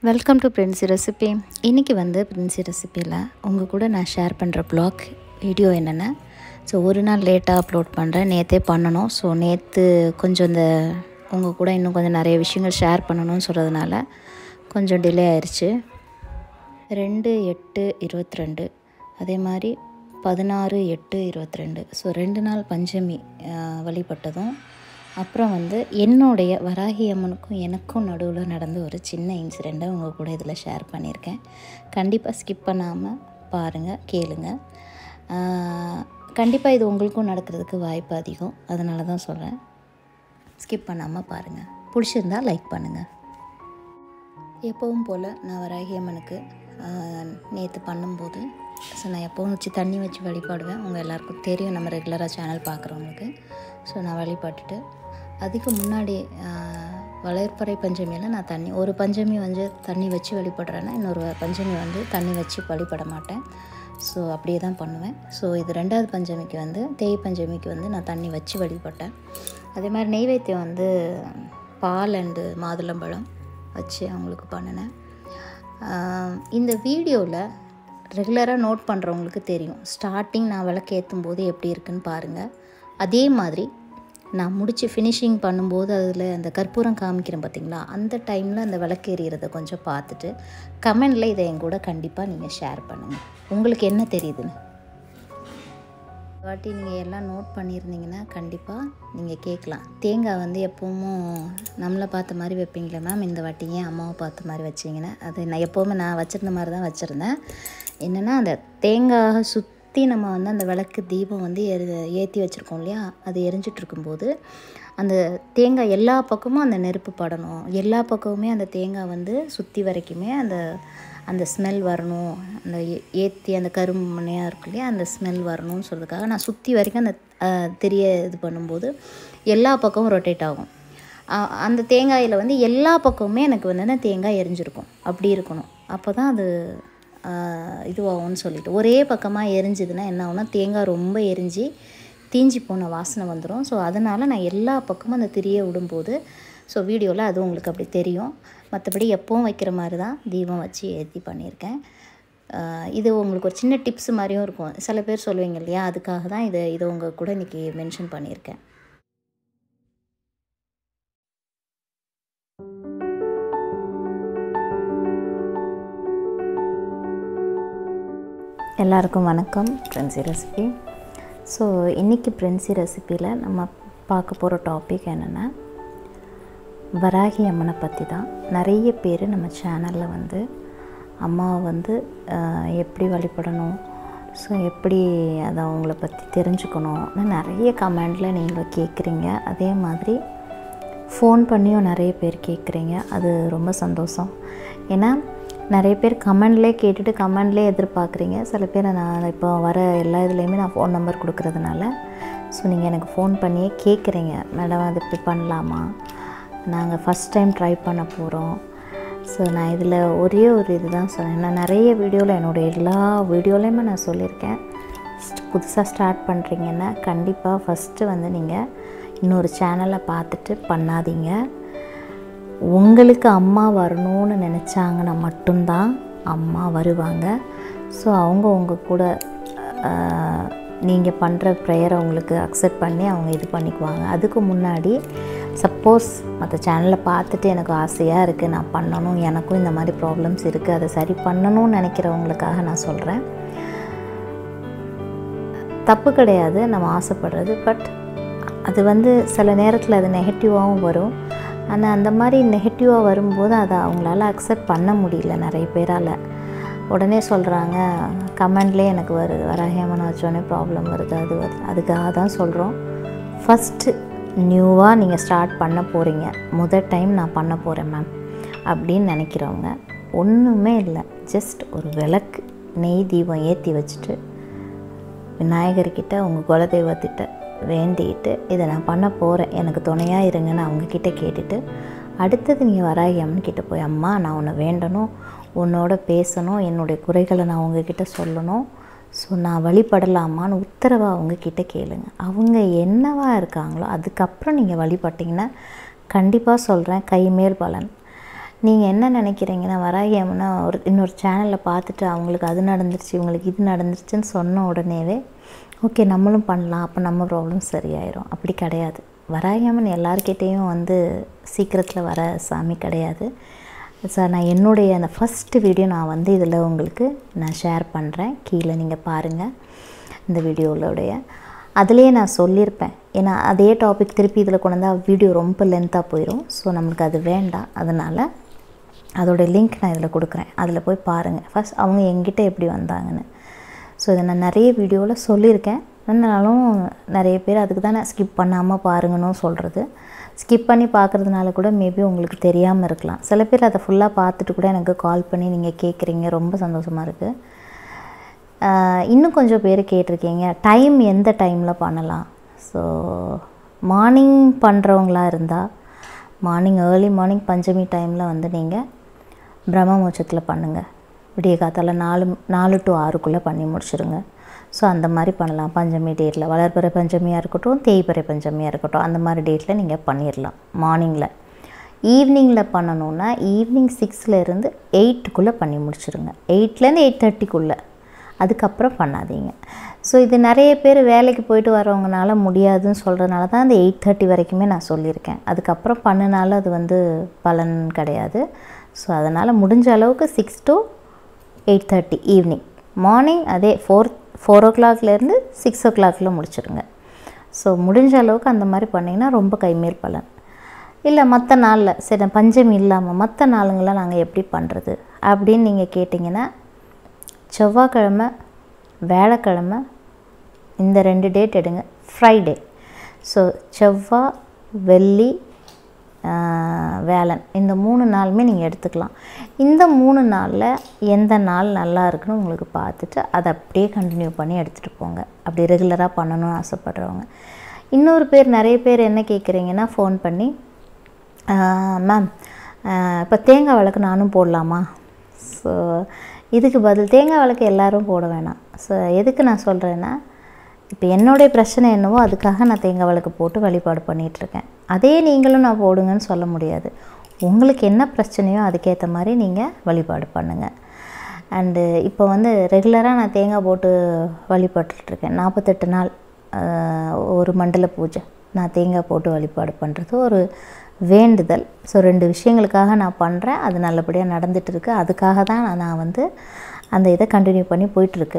welcome to Princy recipe இன்றைக்கி வந்து பிரின்சி ரெசிப்பியில் உங்கள் கூட நான் ஷேர் பண்ணுற ப்ளாக் வீடியோ என்னென்ன ஸோ ஒரு நாள் லேட்டாக அப்லோட் பண்ணுறேன் நேற்றே பண்ணணும் ஸோ நேற்று கொஞ்சம் இந்த உங்கள் கூட இன்னும் கொஞ்சம் நிறைய விஷயங்கள் ஷேர் பண்ணணும்னு சொல்கிறதுனால கொஞ்சம் டிலே ஆயிடுச்சு ரெண்டு எட்டு இருபத்தி ரெண்டு அதே மாதிரி பதினாறு எட்டு இருபத்தி ரெண்டு ஸோ ரெண்டு நாள் பஞ்சமி ஆஹ், வழிபட்டதும் அப்புறம் வந்து என்னுடைய வராகி அம்மனுக்கும் எனக்கும் நடுவில் நடந்த ஒரு சின்ன இன்சிடெண்ட்டை உங்கள் கூட இதில் ஷேர் பண்ணியிருக்கேன் கண்டிப்பாக ஸ்கிப் பண்ணாமல் பாருங்கள் கேளுங்க கண்டிப்பாக இது உங்களுக்கும் நடக்கிறதுக்கு வாய்ப்பு அதிகம் அதனால தான் சொல்கிறேன் ஸ்கிப் பண்ணாமல் பாருங்கள் பிடிச்சிருந்தா லைக் பண்ணுங்கள் எப்பவும் போல் நான் வராகி அம்மனுக்கு நேற்று பண்ணும்போது ஸோ நான் எப்போவும் வச்சு தண்ணி வச்சு வழிபாடுவேன் உங்கள் எல்லாருக்கும் தெரியும் நம்ம ரெகுலராக சேனல் பார்க்குறவங்களுக்கு ஸோ நான் வழிபாட்டுட்டு அதுக்கு முன்னாடி ஆஹ், வளர்ப்பறை பஞ்சமியில் நான் தண்ணி ஒரு பஞ்சமி வந்து தண்ணி வச்சு வழிபடுறேன்னா இன்னொரு பஞ்சமி வந்து தண்ணி வச்சு வழிபட மாட்டேன் ஸோ அப்படியே தான் பண்ணுவேன் ஸோ இது ரெண்டாவது பஞ்சமிக்கு வந்து தேய் பஞ்சமிக்கு வந்து நான் தண்ணி வச்சு வழிபட்டேன் அதே மாதிரி நெய்வேத்தியம் வந்து பால் அண்டு மாதுளம்பழம் வச்சு அவங்களுக்கு பண்ணினேன் ஆஹ் இந்த வீடியோவில் ரெகுலராக நோட் பண்ணுறவங்களுக்கு தெரியும் ஸ்டார்டிங் நான் விளக்கு ஏற்றும் போது எப்படி இருக்குன்னு பாருங்கள் அதே மாதிரி நான் முடித்து ஃபினிஷிங் பண்ணும்போது அதில் அந்த கற்பூரம் காமிக்கிறேன் பார்த்தீங்களா அந்த டைமில் அந்த விளக்கு எறிகிறத கொஞ்சம் பார்த்துட்டு கமெண்டில் இதை என் கூட கண்டிப்பாக நீங்கள் ஷேர் பண்ணுங்கள் உங்களுக்கு என்ன தெரியுதுன்னு வாட்டி நீங்கள் எல்லாம் நோட் பண்ணியிருந்தீங்கன்னா கண்டிப்பாக நீங்கள் கேட்கலாம் தேங்காய் வந்து எப்பவும் நம்மளை பார்த்த மாதிரி வைப்பீங்களே மேம் இந்த வாட்டி ஏன் அம்மாவை பார்த்த மாதிரி வச்சிங்கன்னா அது நான் எப்போவுமே நான் வச்சுருந்த மாதிரி தான் வச்சுருந்தேன் என்னென்னா அந்த தேங்காய் சுற்றி நம்ம வந்து அந்த விளக்கு தீபம் வந்து எரி ஏற்றி வச்சுருக்கோம் இல்லையா அது எரிஞ்சிட்டு இருக்கும்போது அந்த தேங்காய் எல்லா பக்கமும் அந்த நெருப்பு படணும் எல்லா பக்கமுமே அந்த தேங்காய் வந்து சுற்றி வரைக்குமே அந்த அந்த ஸ்மெல் வரணும் அந்த ஏ- ஏத்தி அந்த கருமனையாக இருக்கு இல்லையா அந்த ஸ்மெல் வரணும்னு சொல்கிறதுக்காக நான் சுற்றி வரைக்கும் அந்த அஹ், திரிய இது பண்ணும்போது எல்லா பக்கமும் ரொட்டேட் ஆகும் அ- அந்த தேங்காயில் வந்து எல்லா பக்கமுமே எனக்கு வந்து அந்த தேங்காய் எரிஞ்சிருக்கும் அப்படி இருக்கணும் அப்போ தான் அது ஆஹ், இதுவாகும்னு சொல்லிட்டு ஒரே பக்கமாக எரிஞ்சுதுன்னா என்ன ஆகும்னா தேங்காய் ரொம்ப எரிஞ்சு தீஞ்சி போன வாசனை வந்துடும் ஸோ அதனால் நான் எல்லா பக்கமும் அந்த திரியை விடும்போது ஸோ வீடியோவில் அது உங்களுக்கு அப்படி தெரியும் மற்றபடி எப்பவும் வைக்கிற மாதிரி தான் தீபம் வச்சு ஏற்றி பண்ணியிருக்கேன் ஆஹ், இது உங்களுக்கு ஒரு சின்ன டிப்ஸ் மாதிரியும் இருக்கும் சில பேர் சொல்லுவீங்க இல்லையா அதுக்காக தான் இதை இதை உங்கள் கூட இன்றைக்கி மென்ஷன் பண்ணியிருக்கேன் எல்லாருக்கும் வணக்கம் பிரின்சி ரெசிபி ஸோ இன்றைக்கி பிரின்சி ரெசிப்பியில் நம்ம பார்க்க போகிற டாபிக் என்னென்னா வராகி அம்மனை பற்றி தான் நிறைய பேர் நம்ம சேனலில் வந்து அம்மாவை வந்து ஆஹ், எப்படி வழிபடணும் ஸோ எப்படி அதை அவங்கள பற்றி தெரிஞ்சுக்கணும்னு நிறைய கமெண்டில் நீங்கள் கேட்குறீங்க அதே மாதிரி ஃபோன் பண்ணியும் நிறைய பேர் கேட்குறீங்க அது ரொம்ப சந்தோஷம் ஏன்னா நிறைய பேர் கமெண்ட்லேயே கேட்டுட்டு கமெண்ட்லேயே எதிர்பார்க்குறீங்க சில பேர் நான் இப்போ வர எல்லா இதுலேயுமே நான் ஃபோன் நம்பர் கொடுக்கறதுனால ஸோ நீங்கள் எனக்கு ஃபோன் பண்ணியே கேட்குறீங்க மேடம் அது இப்படி பண்ணலாமா நாங்கள் ஃபஸ்ட் டைம் ட்ரை பண்ண போகிறோம் ஸோ நான் இதில் ஒரே ஒரு இதுதான் சொன்னேன் நான் நிறைய வீடியோவில் என்னோடய எல்லா வீடியோலையுமே நான் சொல்லியிருக்கேன் புதுசாக ஸ்டார்ட் பண்ணுறீங்கன்னா கண்டிப்பாக ஃபஸ்ட்டு வந்து நீங்கள் இன்னொரு சேனலை பார்த்துட்டு பண்ணாதீங்க உங்களுக்கு அம்மா வரணும்னு நினச்சாங்கன்னா மட்டும்தான் அம்மா வருவாங்க ஸோ அவங்க உங்கள் கூட நீங்கள் பண்ணுற ப்ரேயரை உங்களுக்கு அக்செப்ட் பண்ணி அவங்க இது பண்ணிக்குவாங்க அதுக்கு முன்னாடி சப்போஸ் மற்ற சேனலில் பார்த்துட்டு எனக்கு ஆசையாக இருக்குது நான் பண்ணணும் எனக்கும் இந்த மாதிரி ப்ராப்ளம்ஸ் இருக்குது அதை சரி பண்ணணும்னு நினைக்கிறவங்களுக்காக நான் சொல்கிறேன் தப்பு கிடையாது நம்ம ஆசைப்படுறது பட் அது வந்து சில நேரத்தில் அது நெகட்டிவாகவும் வரும் ஆனால் அந்த மாதிரி நெகட்டிவாக வரும்போது அதை அவங்களால அக்செப்ட் பண்ண முடியல நிறைய பேரால் உடனே சொல்கிறாங்க கமெண்ட்லேயே எனக்கு வருது வராகியமனை வச்சோடனே ப்ராப்ளம் வருது அது வருது அதுக்காக தான் சொல்கிறோம் ஃபஸ்ட்டு நியூவாக நீங்கள் ஸ்டார்ட் பண்ண போகிறீங்க முதல் டைம் நான் பண்ண போகிறேன் மேம் அப்படின்னு நினைக்கிறவங்க ஒன்றுமே இல்லை ஜஸ்ட் ஒரு விளக்கு நெய் தீபம் ஏற்றி வச்சுட்டு விநாயகர்கிட்ட உங்கள் குலதெய்வத்திட்ட வேண்டிட்டு இதை நான் பண்ண போகிறேன் எனக்கு துணையாக இருங்கன்னு அவங்கக்கிட்ட கேட்டுட்டு அடுத்தது நீங்கள் வராகி அம்மன் கிட்ட போய் அம்மா நான் உன்னை வேண்டணும் உன்னோட பேசணும் என்னுடைய குறைகளை நான் உங்ககிட்ட சொல்லணும் ஸோ நான் வழிபடலாமான்னு உத்தரவை அவங்கக்கிட்ட கேளுங்க அவங்க என்னவா இருக்காங்களோ அதுக்கப்புறம் நீங்கள் வழிபட்டிங்கன்னா கண்டிப்பாக சொல்கிறேன் கைமேல் பலன் நீங்கள் என்ன நினைக்கிறீங்கன்னா வராகி அம்மனா ஒரு இன்னொரு சேனலில் பார்த்துட்டு அவங்களுக்கு அது நடந்துருச்சு இவங்களுக்கு இது நடந்துருச்சுன்னு சொன்ன உடனேவே ஓகே நம்மளும் பண்ணலாம் அப்போ நம்ம ப்ராப்ளம் சரியாயிரும் அப்படி கிடையாது வராகி அம்மன் எல்லார்கிட்டேயும் வந்து சீக்கிரத்தில் வர சாமி கிடையாது சார் நான் என்னுடைய அந்த ஃபஸ்ட்டு வீடியோ நான் வந்து இதில் உங்களுக்கு நான் ஷேர் பண்ணுறேன் கீழே நீங்கள் பாருங்கள் இந்த வீடியோவுடைய அதுலேயே நான் சொல்லியிருப்பேன் ஏன்னா அதே டாபிக் திருப்பி இதில் கொண்டு வந்தால் வீடியோ ரொம்ப லென்த்தாக போயிடும் ஸோ நம்மளுக்கு அது வேண்டாம் அதனால் அதோடைய லிங்க் நான் இதில் கொடுக்குறேன் அதில் போய் பாருங்கள் ஃபஸ்ட் அவங்க எங்கிட்ட எப்படி வந்தாங்கன்னு ஸோ இதை நான் நிறைய வீடியோவில் சொல்லியிருக்கேன் இருந்தாலும் நிறைய பேர் அதுக்கு தான் நான் ஸ்கிப் பண்ணாமல் பாருங்கன்னு சொல்கிறது ஸ்கிப் பண்ணி பார்க்குறதுனால கூட மேபி உங்களுக்கு தெரியாமல் இருக்கலாம் சில பேர் அதை ஃபுல்லாக பார்த்துட்டு கூட எனக்கு கால் பண்ணி நீங்கள் கேட்குறீங்க ரொம்ப சந்தோஷமாக இருக்குது இன்னும் கொஞ்சம் பேர் கேட்டிருக்கீங்க டைம் எந்த டைமில் பண்ணலாம் ஸோ மார்னிங் பண்ணுறவங்களா இருந்தால் மார்னிங் ஏர்லி மார்னிங் பஞ்சமி டைமில் வந்து நீங்கள் பிரம்ம முகூர்த்தத்தில் பண்ணுங்கள் விடிய காத்தால நாலு நாலு டு ஆறுக்குள்ளே பண்ணி முடிச்சிடுங்க ஸோ அந்த மாதிரி பண்ணலாம் பஞ்சமி டேட்டில் வளர்பிறை பஞ்சமியாக இருக்கட்டும் தேய்பிறை பஞ்சமியாக இருக்கட்டும் அந்த மாதிரி டேட்டில் நீங்கள் பண்ணிடலாம் மார்னிங்கில் ஈவினிங்கில் பண்ணணுன்னா ஈவினிங் சிக்ஸ்லேருந்து எயிட்டுக்குள்ளே பண்ணி முடிச்சிடுங்க எயிட்லேருந்து எயிட் தேர்ட்டிக்குள்ளே அதுக்கப்புறம் பண்ணாதீங்க ஸோ இது நிறைய பேர் வேலைக்கு போயிட்டு வரவங்கனால முடியாதுன்னு சொல்கிறதுனால தான் அந்த எயிட் தேர்ட்டி வரைக்குமே நான் சொல்லியிருக்கேன் அதுக்கப்புறம் பண்ணினாலும் அது வந்து பலன் கிடையாது ஸோ அதனால் முடிஞ்ச அளவுக்கு six to eight thirty evening morning அதே ஃபோர் ஃபோர் ஓ கிளாக்லேருந்து சிக்ஸ் ஓ கிளாக்கில் முடிச்சிடுங்க ஸோ முடிஞ்ச அளவுக்கு அந்த மாதிரி பண்ணிங்கன்னா ரொம்ப கைமேல் பலன் இல்லை மற்ற நாளில் சரி பஞ்சமி இல்லாமல் மற்ற நாளுங்களாம் நாங்கள் எப்படி பண்ணுறது அப்படின்னு நீங்கள் கேட்டிங்கன்னா செவ்வாய்க்கிழமை வேலைக்கிழமை இந்த ரெண்டு டேட் எடுங்க ஃப்ரைடே ஸோ செவ்வாய் வெள்ளி வேலன் இந்த மூணு நாளுமே நீங்கள் எடுத்துக்கலாம் இந்த மூணு நாளில் எந்த நாள் நல்லா இருக்குன்னு உங்களுக்கு பார்த்துட்டு அதை அப்படியே கண்டினியூ பண்ணி எடுத்துகிட்டு போங்க அப்படி ரெகுலராக பண்ணணும்னு ஆசைப்பட்றவங்க இன்னொரு பேர் நிறைய பேர் என்ன கேட்குறீங்கன்னா ஃபோன் பண்ணி மேம் இப்போ தேங்காய் விளக்கு நானும் போடலாமா ஸோ இதுக்கு பதில் தேங்காய் விளக்கு எல்லோரும் போட வேணாம் ஸோ எதுக்கு நான் சொல்கிறேன்னா இப்போ என்னுடைய பிரச்சனை என்னவோ அதுக்காக நான் தேங்காய் விளக்கு போட்டு வழிபாடு பண்ணிகிட்ருக்கேன் அதே நீங்களும் நான் போடுங்கன்னு சொல்ல முடியாது உங்களுக்கு என்ன பிரச்சனையோ அதுக்கேற்ற மாதிரி நீங்கள் வழிபாடு பண்ணுங்கள் அண்டு இப்போ வந்து ரெகுலராக நான் தேங்காய் போட்டு வழிபட்டுருக்கேன் நாற்பத்தெட்டு நாள் ஒரு மண்டல பூஜை நான் தேங்காய் போட்டு வழிபாடு பண்ணுறது ஒரு வேண்டுதல் ஸோ ரெண்டு விஷயங்களுக்காக நான் பண்ணுறேன் அது நல்லபடியாக நடந்துகிட்டு இருக்கு அதுக்காக தான் நான் வந்து அந்த இதை கண்டினியூ பண்ணி போயிட்டுருக்கு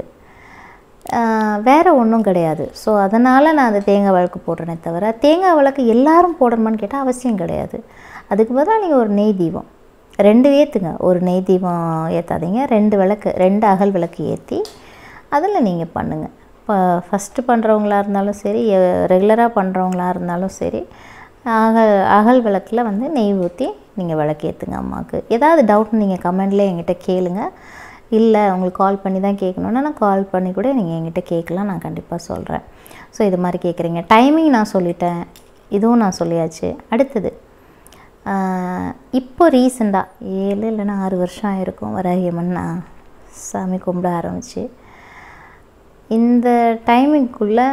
வேறு ஒன்றும் கிடையாது ஸோ அதனால் நான் அந்த தேங்காய் விளக்கு போடுறேனே தவிர தேங்காய் விளக்கு எல்லாரும் போடணுமான்னு கேட்டால் அவசியம் கிடையாது அதுக்கு பதிலாக நீங்கள் ஒரு நெய் தீபம் ரெண்டு ஏற்றுங்க ஒரு நெய் தீபம் ஏற்றாதீங்க ரெண்டு விளக்கு ரெண்டு அகல் விளக்கு ஏற்றி அதில் நீங்கள் பண்ணுங்கள் இப்போ ஃபஸ்ட்டு பண்ணுறவங்களா இருந்தாலும் சரி ரெகுலராக பண்ணுறவங்களா இருந்தாலும் சரி அகல் அகல் விளக்கில் வந்து நெய் ஊற்றி நீங்கள் விளக்கு ஏற்றுங்க அம்மாவுக்கு ஏதாவது டவுட் நீங்கள் கமெண்ட்லேயே என்கிட்ட கேளுங்க இல்லை உங்களுக்கு கால் பண்ணி தான் கேட்கணுன்னா நான் கால் பண்ணி கூட நீங்கள் என்கிட்ட கேட்கலாம் நான் கண்டிப்பாக சொல்கிறேன் ஸோ இது மாதிரி கேட்குறீங்க டைமிங் நான் சொல்லிட்டேன் இதுவும் நான் சொல்லியாச்சு அடுத்தது இப்போ ரீசெண்டாக ஏழு இல்லைன்னா ஆறு வருஷம் ஆயிருக்கும் வராகியம்மன் நான் சாமி கும்பிட ஆரம்பிச்சு இந்த டைமிங்குள்ளே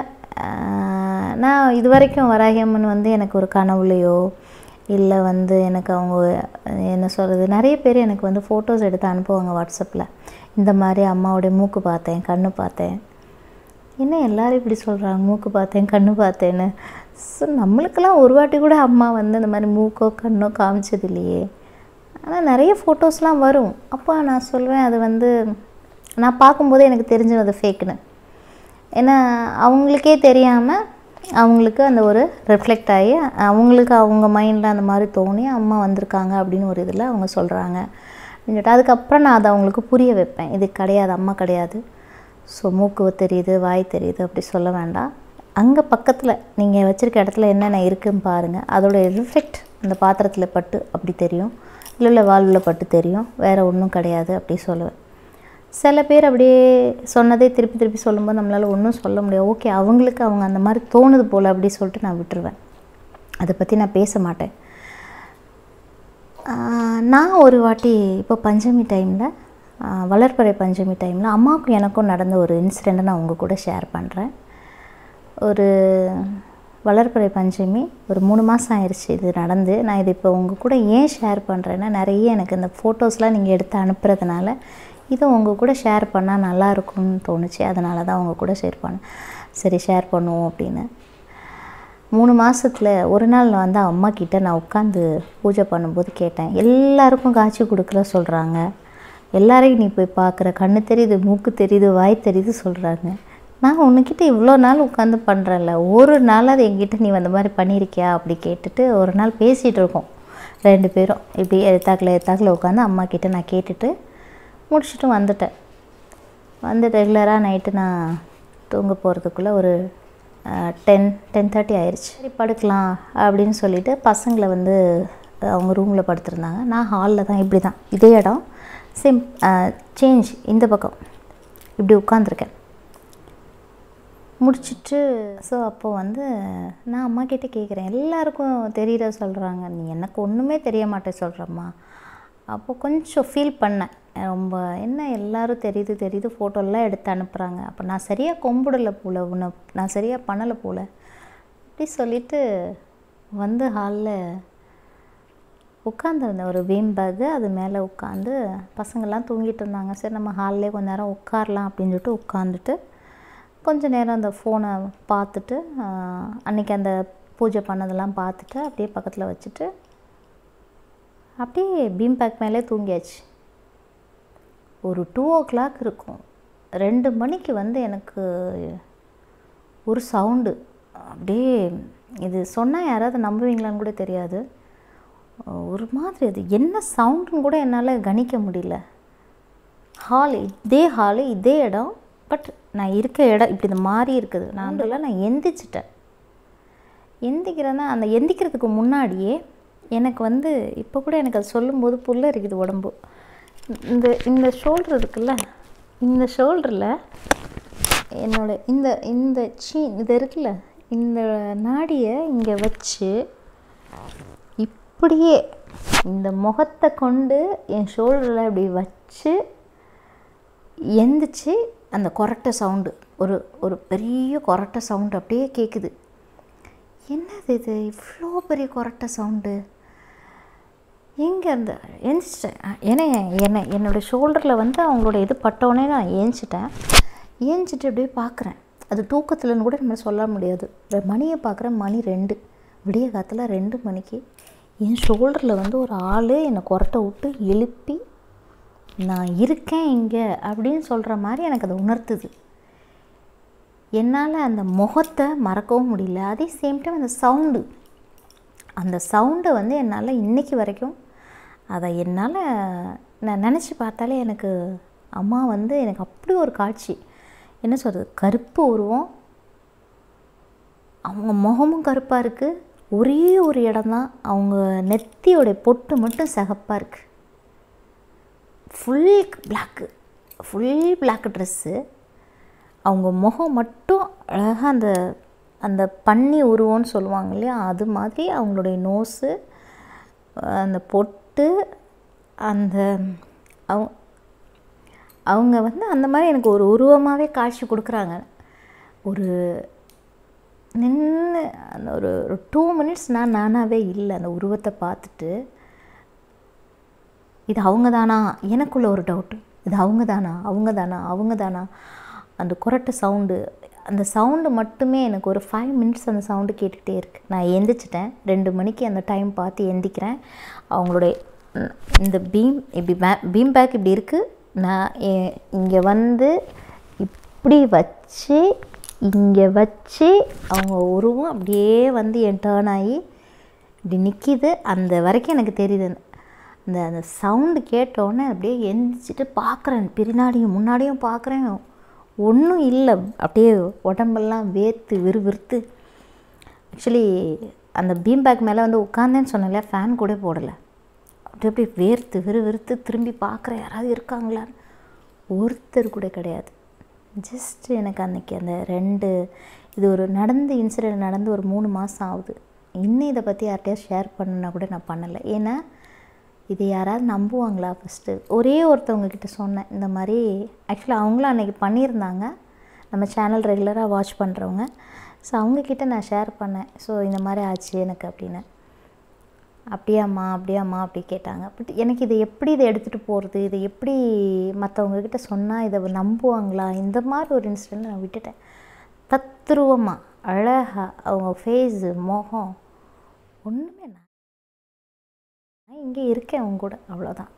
நான் இது வரைக்கும் வராகியம்மன் வந்து எனக்கு ஒரு கனவுலையோ இல்லை வந்து எனக்கு அவங்க என்ன சொல்கிறது நிறைய பேர் எனக்கு வந்து ஃபோட்டோஸ் எடுத்து அனுப்புவாங்க வாட்ஸ்அப்பில் இந்த மாதிரி அம்மாவுடைய மூக்கு பார்த்தேன் கண்ணு பார்த்தேன் என்ன எல்லோரும் இப்படி சொல்கிறாங்க மூக்கு பார்த்தேன் கண்ணு பார்த்தேன்னு ஸோ நம்மளுக்கெல்லாம் ஒரு வாட்டி கூட அம்மா வந்து இந்த மாதிரி மூக்கோ கண்ணோ காமிச்சது இல்லையே ஆனால் நிறைய ஃபோட்டோஸ்லாம் வரும் அப்போ நான் சொல்வேன் அது வந்து நான் பார்க்கும்போதே எனக்கு தெரிஞ்சது அது ஃபேக்குன்னு ஏன்னா அவங்களுக்கே தெரியாமல் அவங்களுக்கு அந்த ஒரு ரிஃப்ளெக்ட் ஆகி அவங்களுக்கு அவங்க மைண்டில் அந்த மாதிரி தோணி அம்மா வந்திருக்காங்க அப்படின்னு ஒரு இதில் அவங்க சொல்கிறாங்க அப்படின்னு சொல்லிட்டு அதுக்கப்புறம் நான் அதை அவங்களுக்கு புரிய வைப்பேன் இது கிடையாது அம்மா கிடையாது ஸோ மூக்கு தெரியுது வாய் தெரியுது அப்படி சொல்ல வேண்டாம் அங்கே பக்கத்தில் நீங்கள் வச்சுருக்க இடத்துல என்னென்ன இருக்குதுன்னு பாருங்கள் அதோடைய ரிஃப்ளெக்ட் அந்த பாத்திரத்தில் பட்டு அப்படி தெரியும் இல்லை இல்லை வாழ்வில் பட்டு தெரியும் வேறு ஒன்றும் கிடையாது அப்படி சொல்லுவேன் சில பேர் அப்படியே சொன்னதே திருப்பி திருப்பி சொல்லும்போது நம்மளால் ஒன்றும் சொல்ல முடியாது ஓகே அவங்களுக்கு அவங்க அந்த மாதிரி தோணுது போல் அப்படி சொல்லிட்டு நான் விட்டுருவேன் அதை பற்றி நான் பேச மாட்டேன் நான் ஒரு வாட்டி இப்போ பஞ்சமி டைமில் வளர்ப்பறை பஞ்சமி டைமில் அம்மாவுக்கும் எனக்கும் நடந்த ஒரு இன்சிடெண்ட்டை நான் உங்கள் கூட ஷேர் பண்ணுறேன் ஒரு வளர்பிறை பஞ்சமி ஒரு மூணு மாதம் ஆயிடுச்சு இது நடந்து நான் இது இப்போ உங்கள் கூட ஏன் ஷேர் பண்ணுறேன்னா நிறைய எனக்கு இந்த ஃபோட்டோஸ்லாம் நீங்கள் எடுத்து அனுப்புறதுனால இதை உங்கள் கூட ஷேர் பண்ணால் நல்லா இருக்கும்னு தோணுச்சு அதனால தான் உங்கள் கூட ஷேர் பண்ணேன் சரி ஷேர் பண்ணுவோம் அப்படின்னு மூணு மாசத்துல ஒரு நாள் நான் வந்து அம்மா கிட்ட நான் உட்காந்து பூஜை பண்ணும்போது கேட்டேன் எல்லாருக்கும் காட்சி கொடுக்கல சொல்கிறாங்க எல்லாரையும் நீ போய் பார்க்குற கண்ணு தெரியுது மூக்கு தெரியுது வாய் தெரியுது சொல்கிறாங்க நான் உன்கிட்ட இவ்வளோ நாள் உட்காந்து பண்ணுறேன்ல ஒரு நாளாவது என்கிட்ட நீ அந்த மாதிரி பண்ணியிருக்கியா அப்படி கேட்டுட்டு ஒரு நாள் பேசிகிட்டு இருக்கோம் ரெண்டு பேரும் இப்படி எத்தாக்கில் எத்தாக்கில் உட்காந்து அம்மா கிட்ட நான் கேட்டுட்டு முடிச்சுட்டு வந்துட்டேன் வந்து ரெகுலராக நைட்டு நான் தூங்க போகிறதுக்குள்ளே ஒரு டென் டென் தேர்ட்டி ஆயிடுச்சு சரி படுக்கலாம் அப்படின்னு சொல்லிட்டு பசங்களை வந்து அஹ், அவங்க ரூமில் படுத்திருந்தாங்க நான் ஹாலில் தான் இப்படி தான் இதே இடம் சிம் சேஞ்ச் இந்த பக்கம் இப்படி உட்காந்துருக்கேன் முடிச்சிட்டு ஸோ அப்போது வந்து நான் அம்மா கிட்ட கேட்குறேன் எல்லாருக்கும் தெரியுற சொல்கிறாங்க நீ எனக்கு ஒன்றுமே தெரிய மாட்டே சொல்கிறம்மா அப்போ கொஞ்சம் ஃபீல் பண்ணேன் ரொம்ப என்ன எல்லாரும் தெரியுது தெரியுது ஃபோட்டோலாம் எடுத்து அனுப்புகிறாங்க அப்போ நான் சரியாக கும்பிடல போல உன்னை நான் சரியாக பண்ணலை போல அப்படி சொல்லிட்டு வந்து ஹாலில் உட்காந்துருந்தேன் ஒரு வீம் பேக்கு அது மேலே உட்காந்து பசங்கள்லாம் தூங்கிட்டு இருந்தாங்க சரி நம்ம ஹால்லே கொஞ்ச நேரம் உட்காரலாம் அப்படின்னு சொல்லிட்டு உட்காந்துட்டு கொஞ்ச நேரம் அந்த ஃபோனை பார்த்துட்டு ஆஹ், அன்னைக்கு அந்த பூஜை பண்ணதெல்லாம் பார்த்துட்டு அப்படியே பக்கத்தில் வச்சுட்டு அப்படியே பீம் பேக் மேலே தூங்கியாச்சு ஒரு டூ ஓ கிளாக் இருக்கும் ரெண்டு மணிக்கு வந்து எனக்கு ஒரு சவுண்டு அப்படியே இது சொன்னால் யாராவது நம்புவீங்களான்னு கூட தெரியாது ஒரு மாதிரி அது என்ன சவுண்டுன்னு கூட என்னால் கணிக்க முடியல ஹால் இதே ஹாலு இதே இடம் பட் நான் இருக்க இடம் இப்படி இந்த மாறி இருக்குது நான் வந்து நான் எந்திரிச்சிட்டேன் எந்திக்கிறேன்னா அந்த எந்திக்கிறதுக்கு முன்னாடியே எனக்கு வந்து இப்போ கூட எனக்கு அது சொல்லும்போது புல்ல இருக்குது உடம்பு இந்த இந்த ஷோல்டர் இருக்குல்ல இந்த ஷோல்டரில் என்னோட இந்த இந்த சீ இது இருக்குல்ல இந்த நாடியை இங்கே வச்சு இப்படியே இந்த முகத்தை கொண்டு என் ஷோல்டரில் இப்படி வச்சு எந்திரிச்சு அந்த கொரட்டை சவுண்டு ஒரு ஒரு பெரிய கொரட்டை சவுண்டு அப்படியே கேட்குது என்னது இது இவ்வளோ பெரிய கொரட்டை சவுண்டு எங்கே இருந்து எந்திரிச்சிட்டேன் ஏன்னா என்னை என்னோடய ஷோல்டரில் வந்து அவங்களோட இது பட்டோடனே நான் ஏஞ்சிட்டேன் ஏஞ்சிட்டு அப்படியே பார்க்குறேன் அது தூக்கத்துலன்னு கூட நம்ம சொல்ல முடியாது ரெ- மணியை பார்க்குறேன் மணி ரெண்டு விடிய காத்தில் ரெண்டு மணிக்கு என் ஷோல்டரில் வந்து ஒரு ஆள் என்னை கொரட்டை விட்டு எழுப்பி நான் இருக்கேன் இங்கே அப்படின்னு சொல்கிற மாதிரி எனக்கு அதை உணர்த்துது என்னால் அந்த முகத்தை மறக்கவும் முடியல அதே சேம் டைம் அந்த சவுண்டு அந்த சவுண்டை வந்து என்னால் இன்னைக்கு வரைக்கும் அதை என்னால் நான் நினச்சி பார்த்தாலே எனக்கு அம்மா வந்து எனக்கு அப்படி ஒரு காட்சி என்ன சொல்கிறது கருப்பு உருவம் அவங்க முகமும் கருப்பாக இருக்குது ஒரே ஒரு இடம்தான் அவங்க நெத்தியோடைய பொட்டு மட்டும் சிகப்பாக இருக்குது full black full black dress அவங்க முகம் மட்டும் அழகாக அந்த அந்த பன்னி உருவம்னு சொல்லுவாங்க இல்லையா அது மாதிரி அவங்களுடைய நோஸு அந்த பொட்டு அந்த அவங்க அவங்க வந்து அந்த மாதிரி எனக்கு ஒரு உருவமாகவே காட்சி கொடுக்குறாங்க ஒரு நின்று அந்த ஒரு ஒரு டூ மினிட்ஸ் நான் நானாகவே இல்லை அந்த உருவத்தை பார்த்துட்டு இது அவங்க தானா எனக்குள்ள ஒரு டவுட்டு இது அவங்க தானா அவங்க தானா அவங்க தானா அந்த குரட்டை சவுண்டு அந்த சவுண்டு மட்டுமே எனக்கு ஒரு ஃபைவ் மினிட்ஸ் அந்த சவுண்டு கேட்டுகிட்டே இருக்குது நான் எந்திரிச்சிட்டேன் ரெண்டு மணிக்கு அந்த டைம் பார்த்து எந்திக்கிறேன் அவங்களுடைய ம், இந்த பீம் இப்படி பே பீம் பேக் இப்படி இருக்குது நான் இங்கே வந்து இப்படி வச்சு இங்கே வச்சு அவங்க உருவம் அப்படியே வந்து என் டேர்ன் ஆகி இப்படி நிற்கிது அந்த வரைக்கும் எனக்கு தெரியுது அந்த அந்த சவுண்டு கேட்டோடனே அப்படியே எந்திரிச்சிட்டு பார்க்குறேன் பின்னாடியும் முன்னாடியும் பார்க்குறேன் ஒன்றும் இல்லை அப்படியே உடம்பெல்லாம் வேர்த்து விறுவிறுத்து ஆக்சுவலி அந்த பீம் பேக் மேலே வந்து உட்காந்தேன்னு சொன்னல ஃபேன் கூட போடலை அப்படியே அப்படியே வேர்த்து விறுவிறுத்து திரும்பி பார்க்குறேன் யாராவது இருக்காங்களான்னு ஒருத்தர் கூட கிடையாது ஜஸ்ட் எனக்கு அன்னைக்கு அந்த ரெண்டு இது ஒரு நடந்த இன்சிடென்ட் நடந்து ஒரு மூணு மாதம் ஆகுது இன்னும் இதை பற்றி யார்கிட்டயாவது ஷேர் பண்ணுன்னா கூட நான் பண்ணலை ஏன்னா இது யாராவது நம்புவாங்களா ஃபஸ்ட்டு ஒரே ஒருத்தவங்க கிட்ட சொன்னேன் இந்த மாதிரி ஆக்சுவலாக அவங்களும் அன்றைக்கி பண்ணியிருந்தாங்க நம்ம சேனல் ரெகுலராக வாட்ச் பண்ணுறவங்க ஸோ அவங்கக்கிட்ட நான் ஷேர் பண்ணேன் ஸோ இந்த மாதிரி ஆச்சு எனக்கு அப்படின்னு அப்படியாம்மா அப்படியாம்மா அப்படி கேட்டாங்க பட் எனக்கு இதை எப்படி இதை எடுத்துகிட்டு போகிறது இதை எப்படி மற்றவங்கக்கிட்ட சொன்னால் இதை நம்புவாங்களா இந்த மாதிரி ஒரு இன்சிடெண்ட் நான் விட்டுட்டேன் தத்ருவமாக அழகாக அவங்க ஃபேஸு முகம் ஒன்றுமே நான் நான் இங்கே இருக்கேன் உங்க கூட அவ்வளோதான்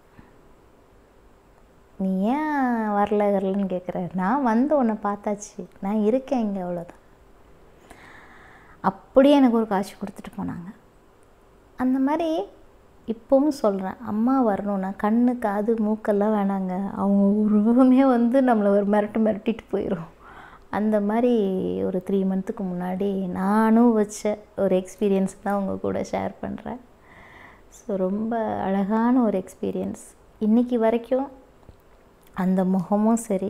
நீ ஏன் வரல வரலன்னு கேட்குற நான் வந்து உன்னை பார்த்தாச்சு நான் இருக்கேன் இங்கே அவ்வளோதான் அப்படியே எனக்கு ஒரு காட்சி கொடுத்துட்டு போனாங்க அந்த மாதிரி இப்போவும் சொல்கிறேன் அம்மா வரணும்னா கண்ணு காது மூக்கெல்லாம் வேணாங்க அவங்க உருவமே வந்து நம்மளை ஒரு மிரட்டு மிரட்டிட்டு போயிடும் அந்த மாதிரி ஒரு த்ரீ மந்த்துக்கு முன்னாடி நானும் வச்ச ஒரு எக்ஸ்பீரியன்ஸ் தான் உங்கள் கூட ஷேர் பண்ணுறேன் ஸோ ரொம்ப அழகான ஒரு எக்ஸ்பீரியன்ஸ் இன்றைக்கி வரைக்கும் அந்த முகமும் சரி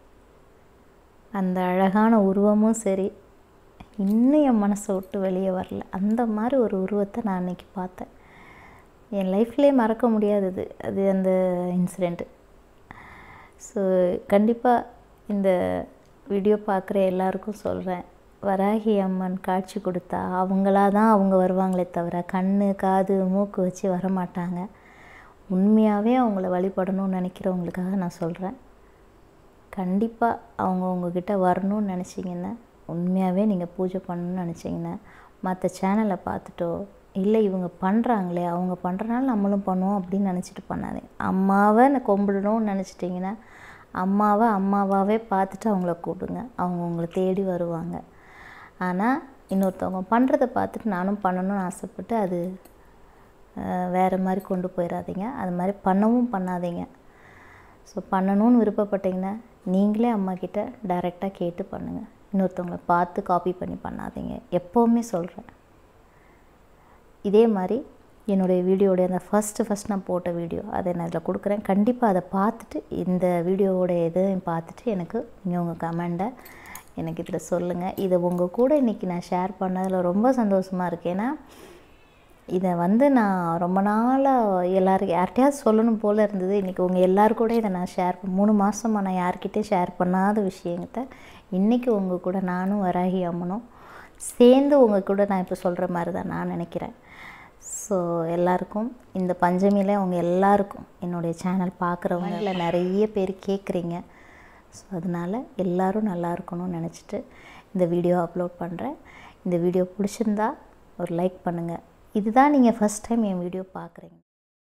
அந்த அழகான உருவமும் சரி இன்னும் என் மனசை விட்டு வெளியே வரல அந்த மாதிரி ஒரு உருவத்தை நான் அன்றைக்கி பார்த்தேன் என் லைஃப்லேயே மறக்க முடியாதது அது அந்த இன்சிடெண்ட்டு ஸோ கண்டிப்பாக இந்த வீடியோ பார்க்குற எல்லாருக்கும் சொல்கிறேன் வராகி அம்மன் காட்சி கொடுத்தா அவங்களா தான் அவங்க வருவாங்களே தவிர கண் காது மூக்கு வச்சு வரமாட்டாங்க உண்மையாகவே அவங்கள வழிபடணும்னு நினைக்கிறவங்களுக்காக நான் சொல்கிறேன் கண்டிப்பாக அவங்க உங்ககிட்ட வரணும்னு நினச்சிங்கன்னா உண்மையாகவே நீங்கள் பூஜை பண்ணணும்னு நினச்சிங்கன்னா மற்ற சேனலை பார்த்துட்டோ இல்லை இவங்க பண்ணுறாங்களே அவங்க பண்ணுறனால நம்மளும் பண்ணுவோம் அப்படின்னு நினச்சிட்டு பண்ணாதீங்க அம்மாவை நான் கும்பிடணும்னு நினச்சிட்டிங்கன்னா அம்மாவை அம்மாவாகவே பார்த்துட்டு அவங்கள கூப்பிடுங்க அவங்க உங்களை தேடி வருவாங்க ஆனால் இன்னொருத்தவங்க பண்ணுறத பார்த்துட்டு நானும் பண்ணணும்னு ஆசைப்பட்டு அது வேறு மாதிரி கொண்டு போயிடாதீங்க அது மாதிரி பண்ணவும் பண்ணாதீங்க ஸோ பண்ணணும்னு விருப்பப்பட்டீங்கன்னா நீங்களே அம்மாக்கிட்ட டைரெக்டாக கேட்டு பண்ணுங்கள் இன்னொருத்தவங்கள பார்த்து காப்பி பண்ணி பண்ணாதீங்க எப்போவுமே சொல்கிறேன் இதே மாதிரி என்னுடைய வீடியோடைய அந்த ஃபஸ்ட்டு ஃபஸ்ட் நான் போட்ட வீடியோ அதை நான் இதில் கொடுக்குறேன் கண்டிப்பாக அதை பார்த்துட்டு இந்த வீடியோவோடைய இதையும் பார்த்துட்டு எனக்கு நீங்கள் உங்கள் கமெண்டை எனக்கு இதில் சொல்லுங்கள் இதை உங்கள் கூட இன்றைக்கி நான் ஷேர் பண்ணதில் ரொம்ப சந்தோஷமாக இருக்கேன் ஏன்னா இதை வந்து நான் ரொம்ப நாளாக எல்லோரும் யார்கிட்டயாவது சொல்லணும் போல் இருந்தது இன்றைக்கி உங்கள் எல்லோரும் கூட இதை நான் ஷேர் மூணு மாதமாக நான் யார்கிட்டையும் ஷேர் பண்ணாத விஷயத்த இன்றைக்கி உங்கள் கூட நானும் வராகி அம்மனும் சேர்ந்து உங்கள் கூட நான் இப்போ சொல்கிற மாதிரி தான் நான் நினைக்கிறேன் ஸோ எல்லாருக்கும் இந்த பஞ்சமியில் அவங்க எல்லாருக்கும் என்னுடைய சேனல் பார்க்குறவங்கள நிறைய பேர் கேட்குறீங்க ஸோ அதனால் எல்லோரும் நல்லா இருக்கணும்னு நினச்சிட்டு இந்த வீடியோ அப்லோட் பண்ணுறேன் இந்த வீடியோ பிடிச்சிருந்தா ஒரு லைக் பண்ணுங்கள் இதுதான் நீங்கள் ஃபஸ்ட் டைம் என் வீடியோ பார்க்குறீங்க